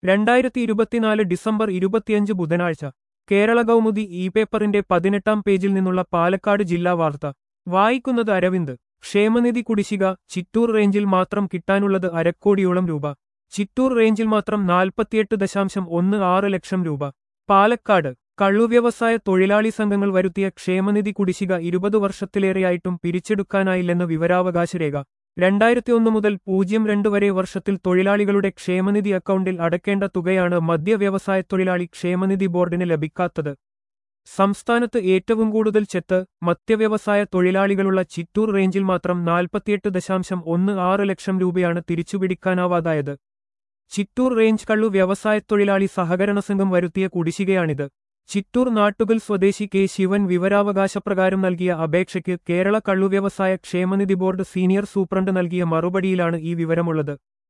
രണ്ടായിരത്തി ഇരുപത്തിനാല് ഡിസംബർ ഇരുപത്തിയഞ്ച് ബുധനാഴ്ച കേരള കൗമുദി ഇ പേപ്പറിന്റെ പതിനെട്ടാം പേജിൽ നിന്നുള്ള പാലക്കാട് ജില്ലാ വാർത്ത വായിക്കുന്നത് അരവിന്ദ് ക്ഷേമനിധി കുടിശ്ശിക ചിറ്റൂർ റേഞ്ചിൽ മാത്രം കിട്ടാനുള്ളത് അരക്കോടിയോളം രൂപ ചിറ്റൂർ റേഞ്ചിൽ മാത്രം നാൽപ്പത്തിയെട്ട് ദശാംശം ഒന്ന് ആറ് ലക്ഷം രൂപ പാലക്കാട് കള്ളുവ്യവസായ തൊഴിലാളി സംഘങ്ങൾ വരുത്തിയ ക്ഷേമനിധി കുടിശ്ശിക ഇരുപത് വർഷത്തിലേറെയായിട്ടും പിരിച്ചെടുക്കാനായില്ലെന്ന് വിവരാവകാശ രേഖ രണ്ടായിരത്തി ഒന്ന് മുതൽ പൂജ്യം രണ്ട് വരെ വർഷത്തിൽ തൊഴിലാളികളുടെ ക്ഷേമനിധി അക്കൗണ്ടിൽ അടക്കേണ്ട തുകയാണ് മദ്യവ്യവസായ തൊഴിലാളി ക്ഷേമനിധി ബോർഡിന് ലഭിക്കാത്തത് സംസ്ഥാനത്ത് ഏറ്റവും കൂടുതൽ ചെത്ത് മദ്യവ്യവസായ തൊഴിലാളികളുള്ള ചിറ്റൂർ റേഞ്ചിൽ മാത്രം നാൽപ്പത്തിയെട്ട് ദശാംശം ഒന്ന് ആറ് ലക്ഷം രൂപയാണ് തിരിച്ചുപിടിക്കാനാവാതായത് ചിറ്റൂർ റേഞ്ച് കള്ളു വ്യവസായ തൊഴിലാളി സഹകരണ സംഘം വരുത്തിയ കുടിശ്ശികയാണിത് ചിറ്റൂർ നാട്ടുകൽ സ്വദേശി കെ ശിവൻ വിവരാവകാശപ്രകാരം നൽകിയ അപേക്ഷയ്ക്ക് കേരള കള്ളുവ്യവസായ ക്ഷേമനിധി ബോർഡ് സീനിയർ സൂപ്രണ്ട് നൽകിയ മറുപടിയിലാണ് ഈ വിവരമുള്ളത്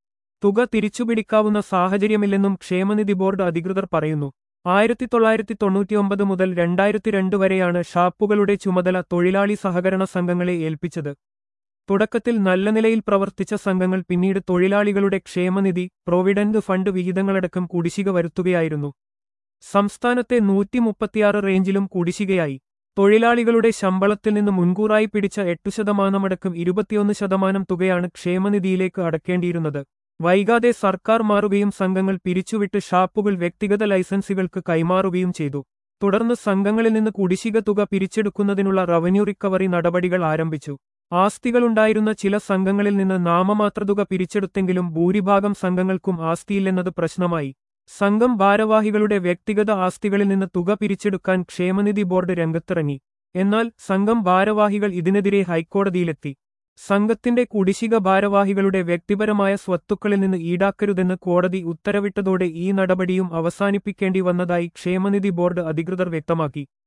തുക തിരിച്ചുപിടിക്കാവുന്ന സാഹചര്യമില്ലെന്നും ക്ഷേമനിധി ബോർഡ് അധികൃതർ പറയുന്നു ആയിരത്തി തൊള്ളായിരത്തി തൊണ്ണൂറ്റിയൊമ്പത് മുതൽ രണ്ടായിരത്തി രണ്ട് വരെയാണ് ഷാപ്പുകളുടെ ചുമതല തൊഴിലാളി സഹകരണ സംഘങ്ങളെ ഏൽപ്പിച്ചത് തുടക്കത്തിൽ നല്ല നിലയിൽ പ്രവർത്തിച്ച സംഘങ്ങൾ പിന്നീട് തൊഴിലാളികളുടെ ക്ഷേമനിധി പ്രൊവിഡന്റ് ഫണ്ട് വിഹിതങ്ങളടക്കം കുടിശ്ശിക വരുത്തുകയായിരുന്നു സംസ്ഥാനത്തെ നൂറ്റി മുപ്പത്തിയാറ് റേഞ്ചിലും കുടിശ്ശികയായി തൊഴിലാളികളുടെ ശമ്പളത്തിൽ നിന്ന് മുൻകൂറായി പിടിച്ച എട്ടു ശതമാനമടക്കം ഇരുപത്തിയൊന്ന് ശതമാനം തുകയാണ് ക്ഷേമനിധിയിലേക്ക് അടക്കേണ്ടിയിരുന്നത് വൈകാതെ സർക്കാർ മാറുകയും സംഘങ്ങൾ പിരിച്ചുവിട്ട് ഷാപ്പുകൾ വ്യക്തിഗത ലൈസൻസുകൾക്ക് കൈമാറുകയും ചെയ്തു തുടർന്ന് സംഘങ്ങളിൽ നിന്ന് കുടിശ്ശിക തുക പിരിച്ചെടുക്കുന്നതിനുള്ള റവന്യൂ റിക്കവറി നടപടികൾ ആരംഭിച്ചു ആസ്തികളുണ്ടായിരുന്ന ചില സംഘങ്ങളിൽ നിന്ന് നാമമാത്ര തുക പിരിച്ചെടുത്തെങ്കിലും ഭൂരിഭാഗം സംഘങ്ങൾക്കും ആസ്തിയില്ലെന്നത് പ്രശ്നമായി സംഘം ഭാരവാഹികളുടെ വ്യക്തിഗത ആസ്തികളിൽ നിന്ന് തുക പിരിച്ചെടുക്കാൻ ക്ഷേമനിധി ബോർഡ് രംഗത്തിറങ്ങി എന്നാൽ സംഘം ഭാരവാഹികൾ ഇതിനെതിരെ ഹൈക്കോടതിയിലെത്തി സംഘത്തിന്റെ കുടിശ്ശിക ഭാരവാഹികളുടെ വ്യക്തിപരമായ സ്വത്തുക്കളിൽ നിന്ന് ഈടാക്കരുതെന്ന് കോടതി ഉത്തരവിട്ടതോടെ ഈ നടപടിയും അവസാനിപ്പിക്കേണ്ടി വന്നതായി ക്ഷേമനിധി ബോർഡ് അധികൃതർ വ്യക്തമാക്കി